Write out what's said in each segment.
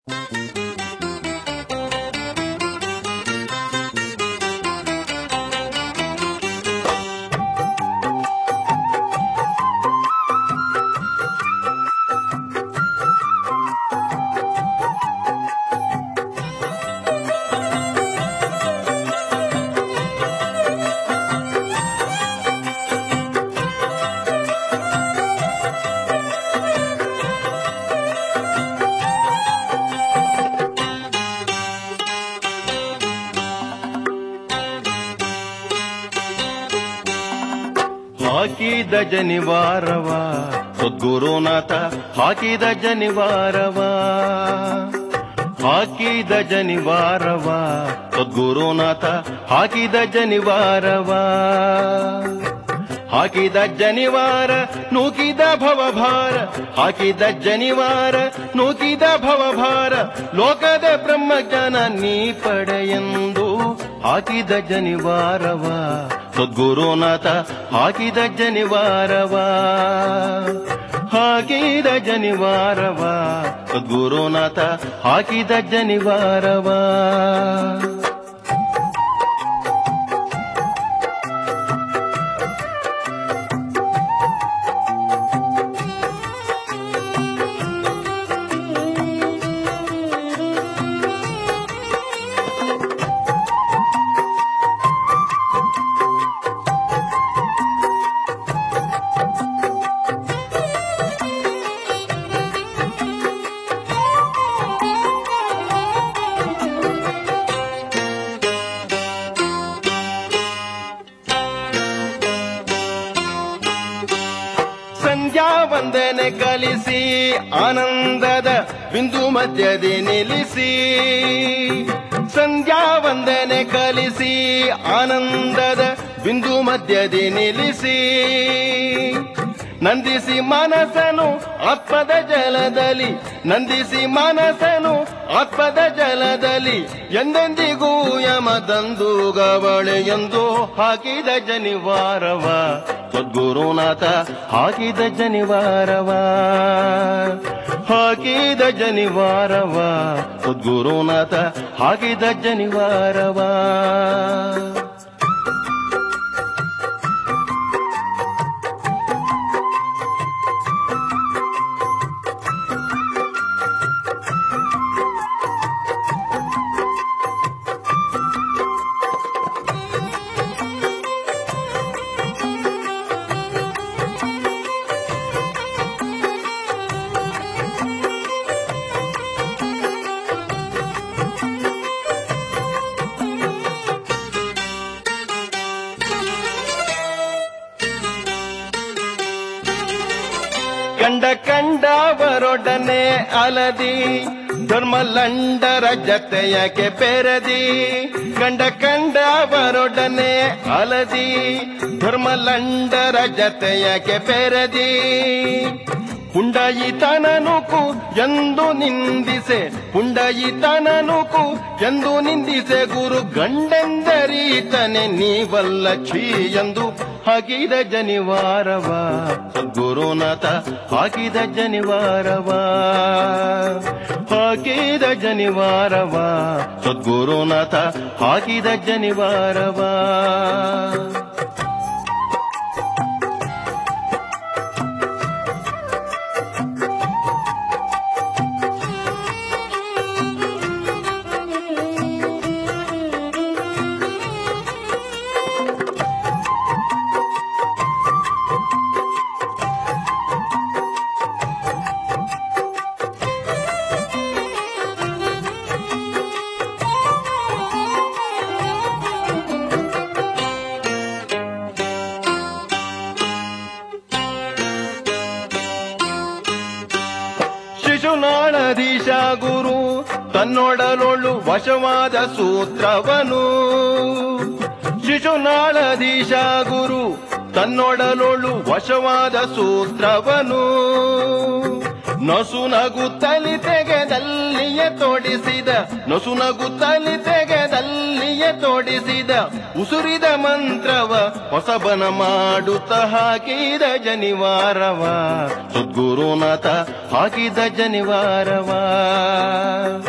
ಹಾಕಿದ ಜನಿವಾರವ ಸದ್ಗುರುನಾಥ ಹಾಕಿದ ಜನಿವಾರವ ಹಾಕಿದ ಜನಿವಾರವ ಸದ್ಗುರುನಾಥ ಹಾಕಿದ ಜನಿವಾರವ ಹಾಕಿದ ಜನಿವಾರ ನೂಕಿದ ಭವಭಾರ ಹಾಕಿದ ಜನಿವಾರ ನೂಕಿದ ಭವಭಾರ ಲೋಕದ ಬ್ರಹ್ಮಜ್ಞಾನ ನೀ ಪಡೆಯೆಂದು ಹಾಕಿದ ಜನಿವಾರವ ಸದ್ಗುರುನಾಥ ಹಾಕಿದ ಜನಿವಾರವ ಹಾಕಿದ ಜನಿವಾರವ ಸದ್ಗುರುನಾಥ ಹಾಕಿದ ಜನಿವಾರವ ಸಂಧ್ಯಾ ವಂದನೆ ಕಲಿಸಿ ಆನಂದದ ಬಿಂದು ಮಧ್ಯದೆ ನಿಲ್ಲಿಸಿ ಸಂಧ್ಯಾ ವಂದನೆ ಕಲಿಸಿ ಆನಂದದ ಬಿಂದು ಮಧ್ಯದೆ ನಿಲ್ಲಿಸಿ ನಂದಿಸಿ ಮನಸ್ಸನು ಆತ್ಮದ ಜಲದಲ್ಲಿ ನಂದಿಸಿ ಮನಸ್ಸನು ಆತ್ಮದ ಜಲದಲ್ಲಿ ಎಂದೆಂದಿಗೂ ಯಮದಂದು ಗವಳೆ ಎಂದು ಹಾಕಿದ ಜನಿವಾರವ ಸದ್ಗುರುನಾಥ ಹಾಕಿದ ಜನಿವಾರವ ಹಾಕಿದ ಜನಿವಾರವ ಸದ್ಗುರುನಾಥ ಹಾಕಿದ ಜನಿವಾರವ ಕಂಡ ಕಂಡವರೊಡನೆ ಅಲದಿ ಧರ್ಮಲಂಡರ ಜತೆಯಕ್ಕೆ ಬೆರದಿ ಕಂಡ ಕಂಡವರೊಡನೆ ಅಲದಿ ಧರ್ಮಲಂಡರ ಜತೆಯಕ್ಕೆ ಬೆರದಿ ಪುಂಡಯಿತನನುಕು ಎಂದು ನಿಂದಿಸೆ ಪುಂಡಯಿತನನುಕು ಎಂದು ನಿಂದಿಸೆ ಗುರು ಗಂಡೆಂದರೀತನೆ ನೀವಲ್ಲ ಛೀ ಎಂದು ಹಾಕಿದ ಜನಿವಾರವ ಸದ್ಗುರುನಾಥ ಹಾಕಿದ ಜನಿವಾರವ ಹಾಕಿದ ಜನಿವಾರವ ಸದ್ಗುರುನಾಥ ಹಾಕಿದ ಜನಿವಾರವ ಶಿಶುನಾಳಧೀಶ ಗುರು ತನ್ನೊಡಲೊಳು ವಶವಾದ ಸೂತ್ರವನು ಶಿಶುನಾಳಧೀಶ ಗುರು ತನ್ನೊಡಲೊಳು ವಶವಾದ ಸೂತ್ರವನು ನಸುನಗುತ್ತಲಿ ತೆಗೆದಲ್ಲಿಯೇ ತೋಡಿಸಿದ ನಸುನಗುತ್ತಲಿ ತೆಗೆದಲ್ಲಿಯೇ ತೋಡಿಸಿದ ಉಸುರಿದ ಮಂತ್ರವ ಹೊಸಬನ ಮಾಡುತ್ತ ಹಾಕಿದ ಜನಿವಾರವ ಸದ್ಗುರುನಾಥ ಹಾಕಿದ ಜನಿವಾರವ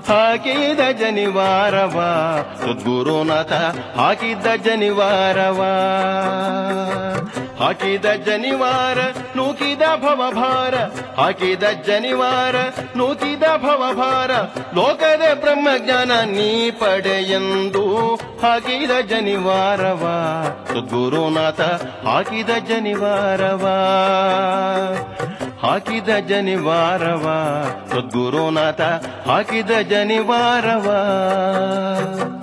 ಹಾಕಿದ ಜನಿವಾರವ ಸದ್ಗುರುನಾಥ ಹಾಕಿದ್ದ ಜನಿವಾರವ ಹಾಕಿದ ಜನಿವಾರ ನೂಕಿದ ಭವಭಾರ ಹಾಕಿದ ಜನಿವಾರ ನೂಕಿದ ಭವಭಾರ ಲೋಕದ ಬ್ರಹ್ಮಜ್ಞಾನ ನೀ ಪಡೆಯೆಂದು ಹಾಕಿದ ಜನಿವಾರವ ಸದ್ಗುರುನಾಥ ಹಾಕಿದ ಜನಿವಾರವ ಹಾಕಿದ ಜನಿವಾರವ ಸದ್ಗುರುನಾಥ ಹಾಕಿದ ಜನಿವಾರವ